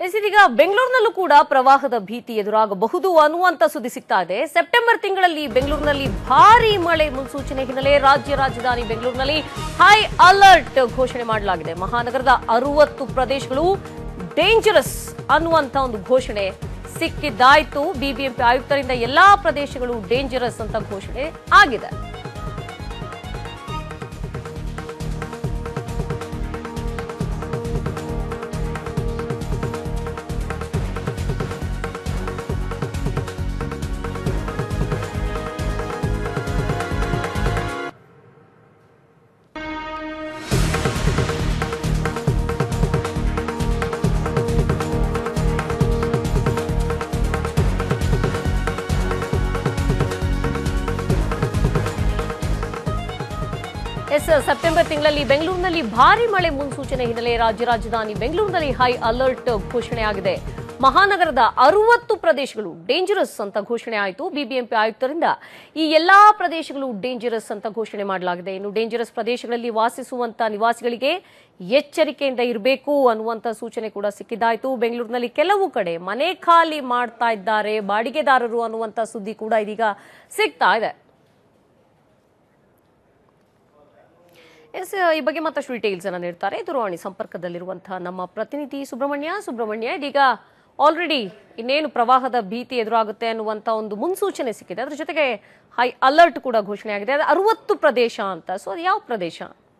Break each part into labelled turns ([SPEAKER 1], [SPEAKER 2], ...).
[SPEAKER 1] S ಇದೀಗ ಬೆಂಗಳೂರಿನಲ್ಲೂ ಕೂಡ ಪ್ರವಾಹದ ಭೀತಿ ಎದುರಾಗಬಹುದು ಅನ್ನುವಂತ ಸುದ್ದಿ ಸಿಗ್ತಾ ಇದೆ ಸೆಪ್ಟೆಂಬರ್ ತಿಂಗಳಲ್ಲಿ ಬೆಂಗಳೂರಿನಲ್ಲಿ ಭಾರಿ ಮಳೆ ಮುನ್ಸೂಚನೆ ಹಿನ್ನೆಲೆ ರಾಜ್ಯ ರಾಜಧಾನಿ ಬೆಂಗಳೂರಿನಲ್ಲಿ ಹೈ ಅಲರ್ಟ್ ಘೋಷಣೆ ಮಾಡಲಾಗಿದೆ ಮಹಾನಗರದ ಅರವತ್ತು ಪ್ರದೇಶಗಳು ಡೇಂಜರಸ್ ಅನ್ನುವಂತ ಒಂದು ಘೋಷಣೆ ಸಿಕ್ಕಿದ್ದಾಯ್ತು ಬಿಬಿಎಂಪಿ ಆಯುಕ್ತರಿಂದ ಎಲ್ಲಾ ಪ್ರದೇಶಗಳು ಡೇಂಜರಸ್ ಅಂತ ಘೋಷಣೆ ಆಗಿದೆ ಎಸ್ ಸೆಪ್ಟೆಂಬರ್ ತಿಂಗಳಲ್ಲಿ ಬೆಂಗಳೂರಿನಲ್ಲಿ ಭಾರಿ ಮಳೆ ಮುನ್ಸೂಚನೆ ಹಿನ್ನೆಲೆ ರಾಜ್ಯ ರಾಜಧಾನಿ ಬೆಂಗಳೂರಿನಲ್ಲಿ ಹೈ ಅಲರ್ಟ್ ಘೋಷಣೆ ಆಗಿದೆ ಮಹಾನಗರದ ಅರವತ್ತು ಪ್ರದೇಶಗಳು ಡೇಂಜರಸ್ ಅಂತ ಘೋಷಣೆ ಆಯಿತು ಬಿಬಿಎಂಪಿ ಆಯುಕ್ತರಿಂದ ಈ ಎಲ್ಲಾ ಪ್ರದೇಶಗಳು ಡೇಂಜರಸ್ ಅಂತ ಘೋಷಣೆ ಮಾಡಲಾಗಿದೆ ಇನ್ನು ಡೇಂಜರಸ್ ಪ್ರದೇಶಗಳಲ್ಲಿ ವಾಸಿಸುವಂತ ನಿವಾಸಿಗಳಿಗೆ ಎಚ್ಚರಿಕೆಯಿಂದ ಇರಬೇಕು ಅನ್ನುವಂತ ಸೂಚನೆ ಕೂಡ ಸಿಕ್ಕಿದ್ದಾಯಿತು ಬೆಂಗಳೂರಿನಲ್ಲಿ ಕೆಲವು ಕಡೆ ಮನೆ ಖಾಲಿ ಮಾಡ್ತಾ ಇದ್ದಾರೆ ಬಾಡಿಗೆದಾರರು ಅನ್ನುವಂತ ಸುದ್ದಿ ಕೂಡ ಇದೀಗ ಸಿಗ್ತಾ ಇದೆ ಎಸ್ ಈ ಬಗ್ಗೆ ಮತ್ತಷ್ಟು ಡೀಟೇಲ್ಸ್ ಅನ್ನ ನೀಡ್ತಾರೆ ದೂರವಾಣಿ ಸಂಪರ್ಕದಲ್ಲಿರುವಂತಹ ನಮ್ಮ ಪ್ರತಿನಿಧಿ ಸುಬ್ರಹ್ಮಣ್ಯ ಸುಬ್ರಹ್ಮಣ್ಯ ಇದೀಗ ಆಲ್ರೆಡಿ ಇನ್ನೇನು ಪ್ರವಾಹದ ಭೀತಿ ಎದುರಾಗುತ್ತೆ ಅನ್ನುವಂತ ಒಂದು ಮುನ್ಸೂಚನೆ ಸಿಕ್ಕಿದೆ ಅದ್ರ ಜೊತೆಗೆ ಹೈ ಅಲರ್ಟ್ ಕೂಡ ಘೋಷಣೆ ಆಗಿದೆ ಅದು ಅರವತ್ತು ಪ್ರದೇಶ ಅಂತ ಸೊ ಅದು ಯಾವ ಪ್ರದೇಶ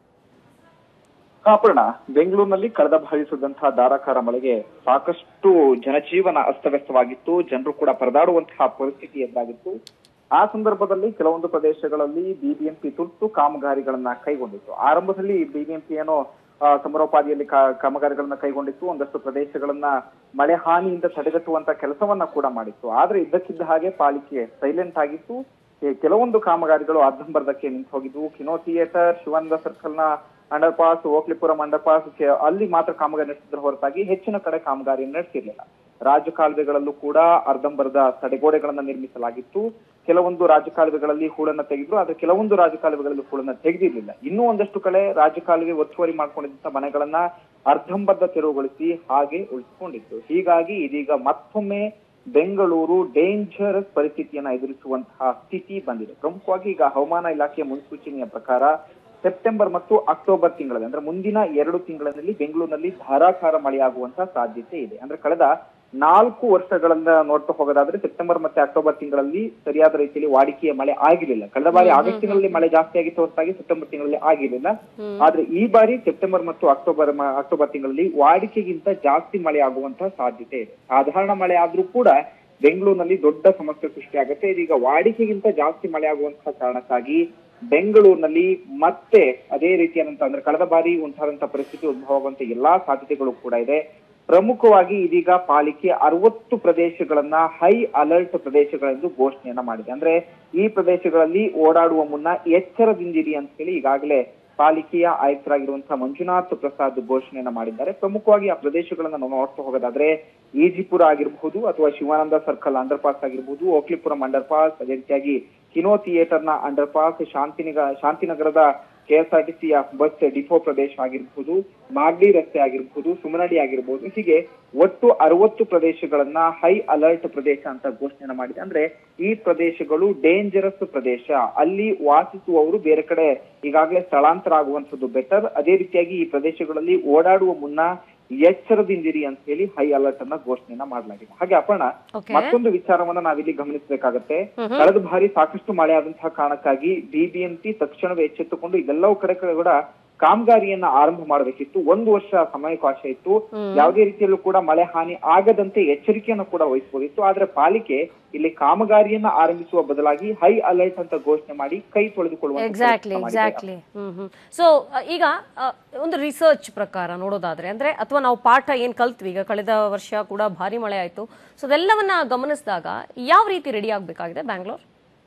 [SPEAKER 2] ಕಾಪರ್ಣ ಬೆಂಗಳೂರಿನಲ್ಲಿ ಕಳೆದ ಬಾರಿ ಸುರಿದಂತಹ ಧಾರಾಕಾರ ಮಳೆಗೆ ಸಾಕಷ್ಟು ಜನಜೀವನ ಅಸ್ತವ್ಯಸ್ತವಾಗಿತ್ತು ಜನರು ಕೂಡ ಪರದಾಡುವಂತಹ ಪರಿಸ್ಥಿತಿ ಎದುರಾಗಿತ್ತು ಆ ಸಂದರ್ಭದಲ್ಲಿ ಕೆಲವೊಂದು ಪ್ರದೇಶಗಳಲ್ಲಿ ಬಿಬಿಎಂಪಿ ತುರ್ತು ಕಾಮಗಾರಿಗಳನ್ನ ಕೈಗೊಂಡಿತ್ತು ಆರಂಭದಲ್ಲಿ ಬಿಬಿಎಂಪಿ ಏನೋ ಆ, ಸಮರೋಪಾದಿಯಲ್ಲಿ ಕಾ- ಕಾಮಗಾರಿಗಳನ್ನ ಕೈಗೊಂಡಿತ್ತು ಒಂದಷ್ಟು ಪ್ರದೇಶಗಳನ್ನ ಮಳೆ ಹಾನಿಯಿಂದ ತಡೆಗಟ್ಟುವಂತ ಕೆಲಸವನ್ನ ಕೂಡ ಮಾಡಿತ್ತು ಆದ್ರೆ ಇದ್ದಕ್ಕಿದ್ದ ಹಾಗೆ ಪಾಲಿಕೆ ಸೈಲೆಂಟ್ ಆಗಿತ್ತು ಈ ಕೆಲವೊಂದು ಕಾಮಗಾರಿಗಳು ಅರ್ಧಂಬರ್ಧಕ್ಕೆ ನಿಂತು ಹೋಗಿದ್ವು ಕಿನೋ ಥಿಯೇಟರ್ ಶಿವಾನಂದ ಸರ್ಕಲ್ ನ underpass Okalipuram underpass ಅಲ್ಲಿ ಮಾತ್ರ ಕಾಮಗಾರಿ ನಡೆಸಿದ್ರ ಹೊರತಾಗಿ ಹೆಚ್ಚಿನ ಕಡೆ ಕಾಮಗಾರಿ ನಡೆಸಿರ್ಲಿಲ್ಲ ರಾಜಕಾಲುವೆಗಳಲ್ಲೂ ಕೂಡ ಅರ್ಧಂಬರ್ಧ ತಡೆಗೋಡೆಗಳನ್ನ ನಿರ್ಮಿಸಲಾಗಿತ್ತು ಕೆಲವೊಂದು ರಾಜಕಾಲುವೆಗಳಲ್ಲಿ ಹೂಳನ್ನ ತೆಗೆದ್ರು ಆದ್ರೆ ಕೆಲವೊಂದು ರಾಜಕಾಲುವೆಗಳಲ್ಲಿ ಹೂಳನ್ನ ತೆಗೆದಿರ್ಲಿಲ್ಲ ಇನ್ನೂ ಒಂದಷ್ಟು ಕಡೆ ರಾಜಕಾಲುವೆ ಒತ್ತುವರಿ ಮಾಡ್ಕೊಂಡಿದ್ದಂತ ಮನೆಗಳನ್ನ ಅರ್ಧಂಬರ್ಧ ತೆರವುಗೊಳಿಸಿ ಹಾಗೆ ಉಳಿಸಿಕೊಂಡಿತ್ತು ಹೀಗಾಗಿ ಇದೀಗ ಮತ್ತೊಮ್ಮೆ ಬೆಂಗಳೂರು ಡೇಂಜರಸ್ ಪರಿಸ್ಥಿತಿಯನ್ನ ಎದುರಿಸುವಂತಹ ಸ್ಥಿತಿ ಬಂದಿದೆ ಪ್ರಮುಖವಾಗಿ ಈಗ ಹವಾಮಾನ ಇಲಾಖೆಯ ಮುನ್ಸೂಚನೆಯ ಪ್ರಕಾರ ಸೆಪ್ಟೆಂಬರ್ ಮತ್ತು ಅಕ್ಟೋಬರ್ ತಿಂಗಳಲ್ಲಿ ಅಂದ್ರೆ ಮುಂದಿನ ಎರಡು ತಿಂಗಳಲ್ಲಿ ಬೆಂಗಳೂರಿನಲ್ಲಿ ಧಾರಾಕಾರ ಮಳೆಯಾಗುವಂತಹ ಸಾಧ್ಯತೆ ಇದೆ ಅಂದ್ರೆ ಕಳೆದ ನಾಲ್ಕು ವರ್ಷಗಳಿಂದ ನೋಡ್ತಾ ಹೋಗೋದಾದ್ರೆ ಸೆಪ್ಟೆಂಬರ್ ಮತ್ತೆ ಅಕ್ಟೋಬರ್ ತಿಂಗಳಲ್ಲಿ ಸರಿಯಾದ ರೀತಿಯಲ್ಲಿ ವಾಡಿಕೆಯ ಮಳೆ ಆಗಿರಲಿಲ್ಲ ಕಳೆದ ಬಾರಿ ಆಗಸ್ಟ್ ತಿಂಗಳಲ್ಲಿ ಮಳೆ ಜಾಸ್ತಿ ಆಗಿತ್ತು ಹೊರತಾಗಿ ಸೆಪ್ಟೆಂಬರ್ ತಿಂಗಳಲ್ಲಿ ಆಗಿರಲಿಲ್ಲ ಆದ್ರೆ ಈ ಬಾರಿ ಸೆಪ್ಟೆಂಬರ್ ಮತ್ತು ಅಕ್ಟೋಬರ್ ಮ- ಅಕ್ಟೋಬರ್ ತಿಂಗಳಲ್ಲಿ ವಾಡಿಕೆಗಿಂತ ಜಾಸ್ತಿ ಮಳೆ ಆಗುವಂತಹ ಸಾಧ್ಯತೆ ಇದೆ ಸಾಧಾರಣ ಮಳೆ ಆದ್ರೂ ಕೂಡ ಬೆಂಗಳೂರಿನಲ್ಲಿ ದೊಡ್ಡ ಸಮಸ್ಯೆ ಸೃಷ್ಟಿಯಾಗುತ್ತೆ ಇದೀಗ ವಾಡಿಕೆಗಿಂತ ಜಾಸ್ತಿ ಮಳೆ ಆಗುವಂತಹ ಕಾರಣಕ್ಕಾಗಿ ಬೆಂಗಳೂರಿನಲ್ಲಿ ಮತ್ತೆ ಅದೇ ರೀತಿಯಾದಂತ ಅಂದ್ರೆ ಕಳೆದ ಬಾರಿ ಉಂಟಾದಂತಹ ಪರಿಸ್ಥಿತಿ ಉದ್ಭವ ಆಗುವಂತ ಎಲ್ಲಾ ಸಾಧ್ಯತೆಗಳು ಕೂಡ ಇದೆ ಪ್ರಮುಖವಾಗಿ ಇದೀಗ ಪಾಲಿಕೆ ಅರವತ್ತು ಪ್ರದೇಶಗಳನ್ನ ಹೈ ಅಲರ್ಟ್ ಪ್ರದೇಶಗಳೆಂದು ಘೋಷಣೆಯನ್ನ ಮಾಡಿದೆ ಅಂದ್ರೆ ಈ ಪ್ರದೇಶಗಳಲ್ಲಿ ಓಡಾಡುವ ಮುನ್ನ ಎಚ್ಚರದಿಂದಿರಿ ಅಂತ ಹೇಳಿ ಈಗಾಗಲೇ ಪಾಲಿಕೆಯ ಆಯುಕ್ತರಾಗಿರುವಂತಹ ಮಂಜುನಾಥ್ ಪ್ರಸಾದ್ ಘೋಷಣೆಯನ್ನ ಮಾಡಿದ್ದಾರೆ ಪ್ರಮುಖವಾಗಿ ಆ ಪ್ರದೇಶಗಳನ್ನ ನಾವು ನೋಡ್ತಾ ಹೋಗೋದಾದ್ರೆ ಈಜಿಪುರ ಆಗಿರಬಹುದು ಅಥವಾ ಶಿವಾನಂದ ಸರ್ಕಲ್ ಅಂಡರ್ ಪಾಸ್ ಆಗಿರಬಹುದು ಓಕ್ಲಿಪುರಂ ಅಂಡರ್ ಪಾಸ್ ಅದೇ ರೀತಿಯಾಗಿ ಕಿನೋ ಥಿಯೇಟರ್ ನ ಅಂಡರ್ ಪಾಸ್ ಶಾಂತಿನಿಗ ಶಾಂತಿನಗರದ ಕೆಎಸ್ಆರ್ಟಿಸಿಯ ಬಸ್ ಡಿಪೋ ಪ್ರದೇಶ ಆಗಿರಬಹುದು ಮಾಗಡಿ ರಸ್ತೆ ಆಗಿರಬಹುದು ಸುಮನಡಿ ಆಗಿರಬಹುದು ಹೀಗೆ ಒಟ್ಟು ಅರವತ್ತು ಪ್ರದೇಶಗಳನ್ನ ಹೈ ಅಲರ್ಟ್ ಪ್ರದೇಶ ಅಂತ ಘೋಷಣೆ ಮಾಡಿದೆ ಅಂದ್ರೆ ಈ ಪ್ರದೇಶಗಳು ಡೇಂಜರಸ್ ಪ್ರದೇಶ ಅಲ್ಲಿ ವಾಸಿಸುವವರು ಬೇರೆ ಕಡೆ ಈಗಾಗಲೇ ಸ್ಥಳಾಂತರ ಆಗುವಂತದ್ದು ಬೆಟರ್ ಅದೇ ರೀತಿಯಾಗಿ ಈ ಪ್ರದೇಶಗಳಲ್ಲಿ ಓಡಾಡುವ ಮುನ್ನ ಎಚ್ಚರದಿಂದಿರಿ ಅಂತ ಹೇಳಿ ಹೈ ಅಲರ್ಟ್ ಅನ್ನ ಘೋಷಣೆಯನ್ನ ಮಾಡಲಾಗಿದೆ ಹಾಗೆ ಅಪರ್ಣ
[SPEAKER 1] Okay.
[SPEAKER 2] ಮತ್ತೊಂದು ವಿಚಾರವನ್ನ ನಾವಿಲ್ಲಿ ಗಮನಿಸಬೇಕಾಗತ್ತೆ ಕಳೆದ ಬಾರಿ ಸಾಕಷ್ಟು ಮಳೆ ಆದಂತಹ ಕಾರಣಕ್ಕಾಗಿ ಬಿಬಿಎಂಪಿ ತಕ್ಷಣವೇ ಎಚ್ಚೆತ್ತುಕೊಂಡು ಇದೆಲ್ಲವೂ ಕಡೆ ಕಡೆ ಕೂಡ ಕಾಮಗಾರಿಯನ್ನ ಆರಂಭ ಮಾಡಬೇಕಿತ್ತು ಒಂದು ವರ್ಷ ಸಮಯಾವಕಾಶ ಇತ್ತು ಯಾವುದೇ ರೀತಿಯಲ್ಲೂ ಕೂಡ ಮಳೆ ಹಾನಿ ಆಗದಂತೆ ಎಚ್ಚರಿಕೆಯನ್ನು ಕೂಡ ವಹಿಸಬಹುದಿತ್ತು ಆದ್ರೆ ಪಾಲಿಕೆ ಇಲ್ಲಿ ಕಾಮಗಾರಿಯನ್ನ ಆರಂಭಿಸುವ ಬದಲಾಗಿ ಹೈ ಅಲರ್ಟ್ ಅಂತ ಘೋಷಣೆ ಮಾಡಿ ಕೈ ತೊಳೆದುಕೊಳ್ಳುವಂತ
[SPEAKER 1] ಎಕ್ಸಾಕ್ಟ್ಲಿ
[SPEAKER 2] ಪ್ರಯತ್ನ ಮಾಡಿದೆ.
[SPEAKER 1] ಎಕ್ಸಾಕ್ಟ್ಲಿ ಹ್ಮ್ ಹ್ಮ್ ಸೊ ಈಗ ಆ, ಒಂದು ರಿಸರ್ಚ್ ಪ್ರಕಾರ ನೋಡೋದಾದ್ರೆ ಅಂದ್ರೆ ಅಥವಾ ನಾವು ಪಾಠ ಏನ್ ಕಲ್ತ್ವಿ ಈಗ ಕಳೆದ ವರ್ಷ ಕೂಡ ಭಾರಿ ಮಳೆ ಆಯ್ತು ಸೊ ಅದೆಲ್ಲವನ್ನ ಗಮನಿಸಿದಾಗ ಯಾವ ರೀತಿ ರೆಡಿ ಆಗ್ಬೇಕಾಗಿದೆ ಬ್ಯಾಂಗ್ಳೂರ್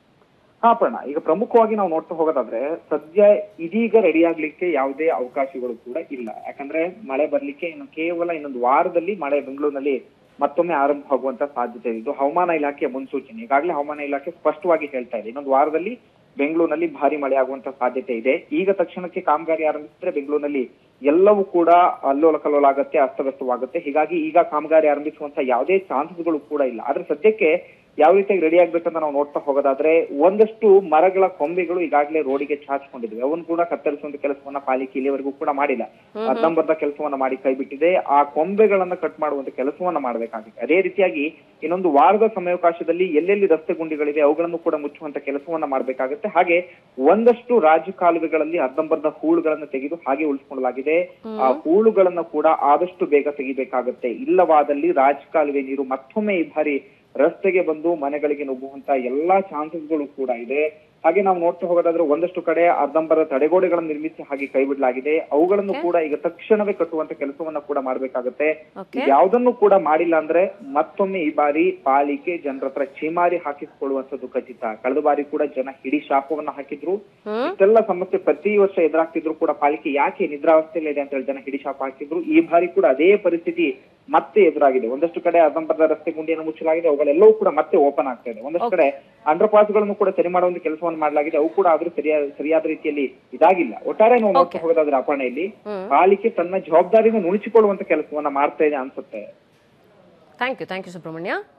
[SPEAKER 2] ಹಾ ಪ್ರಣ ಈಗ ಪ್ರಮುಖವಾಗಿ ನಾವು ನೋಡ್ತಾ ಹೋಗೋದಾದ್ರೆ ಸದ್ಯ ಇದೀಗ ರೆಡಿ ಆಗ್ಲಿಕ್ಕೆ ಯಾವುದೇ ಅವಕಾಶಗಳು ಕೂಡ ಇಲ್ಲ ಯಾಕಂದ್ರೆ ಮಳೆ ಬರ್ಲಿಕ್ಕೆ ಇನ್ನು ಕೇವಲ ಇನ್ನೊಂದು ವಾರದಲ್ಲಿ ಮಳೆ ಬೆಂಗಳೂರಿನಲ್ಲಿ ಮತ್ತೊಮ್ಮೆ ಆರಂಭ ಆಗುವಂತ ಸಾಧ್ಯತೆ ಇದೆ ಇದು ಹವಾಮಾನ ಇಲಾಖೆಯ ಮುನ್ಸೂಚನೆ ಈಗಾಗಲೇ ಹವಾಮಾನ ಇಲಾಖೆ ಸ್ಪಷ್ಟವಾಗಿ ಹೇಳ್ತಾ ಇದೆ ಇನ್ನೊಂದು ವಾರದಲ್ಲಿ ಬೆಂಗಳೂರಿನಲ್ಲಿ ಭಾರಿ ಮಳೆ ಆಗುವಂತ ಸಾಧ್ಯತೆ ಇದೆ ಈಗ ತಕ್ಷಣಕ್ಕೆ ಕಾಮಗಾರಿ ಆರಂಭಿಸಿದ್ರೆ ಬೆಂಗಳೂರಿನಲ್ಲಿ ಎಲ್ಲವೂ ಕೂಡ ಅಲ್ಲೋಲ ಕಲ್ಲೋಲಾಗತ್ತೆ ಅಸ್ತವ್ಯಸ್ತವಾಗುತ್ತೆ ಹೀಗಾಗಿ ಈಗ ಕಾಮಗಾರಿ ಆರಂಭಿಸುವಂತ ಯಾವುದೇ ಚಾನ್ಸಸ್ಗಳು ಕೂಡ ಇಲ್ಲ ಆದ್ರೆ ಸದ್ಯಕ್ಕೆ ಯಾವ ರೀತಿಯಾಗಿ ರೆಡಿ ಆಗ್ಬೇಕಂತ ನಾವು ನೋಡ್ತಾ ಹೋಗೋದಾದ್ರೆ ಒಂದಷ್ಟು ಮರಗಳ ಕೊಂಬೆಗಳು ಈಗಾಗಲೇ ರೋಡಿಗೆ ಚಾಚಿಕೊಂಡಿದ್ವಿ ಅವನ್ನ ಕೂಡ ಕತ್ತರಿಸುವಂತ ಕೆಲಸವನ್ನ ಪಾಲಿಕೆ ಇಲ್ಲಿವರೆಗೂ ಕೂಡ ಮಾಡಿಲ್ಲ ಅರ್ಧಂಬರ್ಧ ಕೆಲಸವನ್ನ ಮಾಡಿ ಕೈ ಬಿಟ್ಟಿದೆ ಆ ಕೊಂಬೆಗಳನ್ನ ಕಟ್ ಮಾಡುವಂತ ಕೆಲಸವನ್ನ ಮಾಡಬೇಕಾಗಿದೆ ಅದೇ ರೀತಿಯಾಗಿ ಇನ್ನೊಂದು ವಾರದ ಸಮಯಾವಕಾಶದಲ್ಲಿ ಎಲ್ಲೆಲ್ಲಿ ರಸ್ತೆ ಗುಂಡಿಗಳಿವೆ ಅವುಗಳನ್ನು ಕೂಡ ಮುಚ್ಚುವಂತ ಕೆಲಸವನ್ನ ಮಾಡಬೇಕಾಗುತ್ತೆ ಹಾಗೆ ಒಂದಷ್ಟು ರಾಜಕಾಲುವೆಗಳಲ್ಲಿ ಅರ್ಧಂಬರ್ಧ ಹೂಳುಗಳನ್ನ ತೆಗೆದು ಹಾಗೆ ಉಳಿಸ್ಕೊಳ್ಳಲಾಗಿದೆ ಆ ಹೂಳುಗಳನ್ನ ಕೂಡ ಆದಷ್ಟು ಬೇಗ ತೆಗಿಬೇಕಾಗುತ್ತೆ ಇಲ್ಲವಾದಲ್ಲಿ ರಾಜಕಾಲುವೆ ನೀರು ಮತ್ತೊಮ್ಮೆ ಈ ಬಾರಿ ರಸ್ತೆಗೆ ಬಂದು ಮನೆಗಳಿಗೆ ನುಗ್ಗುವಂತ ಎಲ್ಲಾ ಚಾನ್ಸಸ್ಗಳು ಕೂಡ ಇದೆ ಹಾಗೆ ನಾವು ನೋಡ್ತಾ ಹೋಗೋದಾದ್ರೆ ಒಂದಷ್ಟು ಕಡೆ ಅರ್ಧಂಬರ ತಡೆಗೋಡೆಗಳನ್ನು ನಿರ್ಮಿಸಿ ಹಾಗೆ ಕೈ ಬಿಡಲಾಗಿದೆ ಅವುಗಳನ್ನು ಕೂಡ ಈಗ ತಕ್ಷಣವೇ ಕಟ್ಟುವಂತ ಕೆಲಸವನ್ನ ಕೂಡ ಮಾಡಬೇಕಾಗುತ್ತೆ
[SPEAKER 1] ಓಕೆ
[SPEAKER 2] ಯಾವುದನ್ನು ಕೂಡ ಮಾಡಿಲ್ಲ ಅಂದ್ರೆ ಮತ್ತೊಮ್ಮೆ ಈ ಬಾರಿ ಪಾಲಿಕೆ ಜನರ ಹತ್ರ ಚೀಮಾರಿ ಹಾಕಿಸಿಕೊಳ್ಳುವಂತದ್ದು ಖಚಿತ ಕಳೆದ ಬಾರಿ ಕೂಡ ಜನ ಹಿಡಿ ಶಾಪವನ್ನ ಹಾಕಿದ್ರು
[SPEAKER 1] ಹ್ಮ್
[SPEAKER 2] ಇಷ್ಟೆಲ್ಲ ಸಮಸ್ಯೆ ಪ್ರತಿ ವರ್ಷ ಎದುರಾಗ್ತಿದ್ರು ಕೂಡ ಪಾಲಿಕೆ ಯಾಕೆ ನಿದ್ರಾವಸ್ಥೆಯಲ್ಲಿ ಇದೆ ಅಂತ ಹೇಳಿ ಜನ ಹಿಡಿ ಶಾಪ ಹಾಕಿದ್ರು ಈ ಬಾರಿ ಕೂಡ ಅದೇ ಪರಿಸ್ಥಿತಿ ಮತ್ತೆ ಎದುರಾಗಿದೆ ಒಂದಷ್ಟು ಕಡೆ ಅರ್ಧಂಬರ್ಧ ರಸ್ತೆ ಗುಂಡಿಯನ್ನು ಮುಚ್ಚಲಾಗಿದೆ ಅವುಗಳೆಲ್ಲವೂ ಕೂಡ ಮತ್ತೆ ಓಪನ್ ಆಗ್ತಾ ಇದೆ ಒಂದಷ್ಟು ಕಡೆ ಅಂಡರ್ ಪಾಸ್ ಗಳನ್ನು ಕೂಡ ಸರಿ ಮಾಡುವಂತ ಕೆಲಸವನ್ನು ಮಾಡಲಾಗಿದೆ ಅವು ಕೂಡ ಆದ್ರೂ ಸರಿಯಾದ ಸರಿಯಾದ ರೀತಿಯಲ್ಲಿ ಇದಾಗಿಲ್ಲ ಒಟ್ಟಾರೆ ನಾವು ನೋಡ್ತಾ ಹೋಗೋದಾದ್ರೆ ಅಪರ್ಣೆಯಲ್ಲಿ
[SPEAKER 1] ಹ್ಮ್.
[SPEAKER 2] ಪಾಲಿಕೆ ತನ್ನ ಜವಾಬ್ದಾರಿನ ನುಣಿಸಿಕೊಳ್ಳುವಂತ ಕೆಲಸವನ್ನ ಮಾಡ್ತಾ ಇದೆ ಅನ್ಸುತ್ತೆ
[SPEAKER 1] thank you thank you Subrahmanya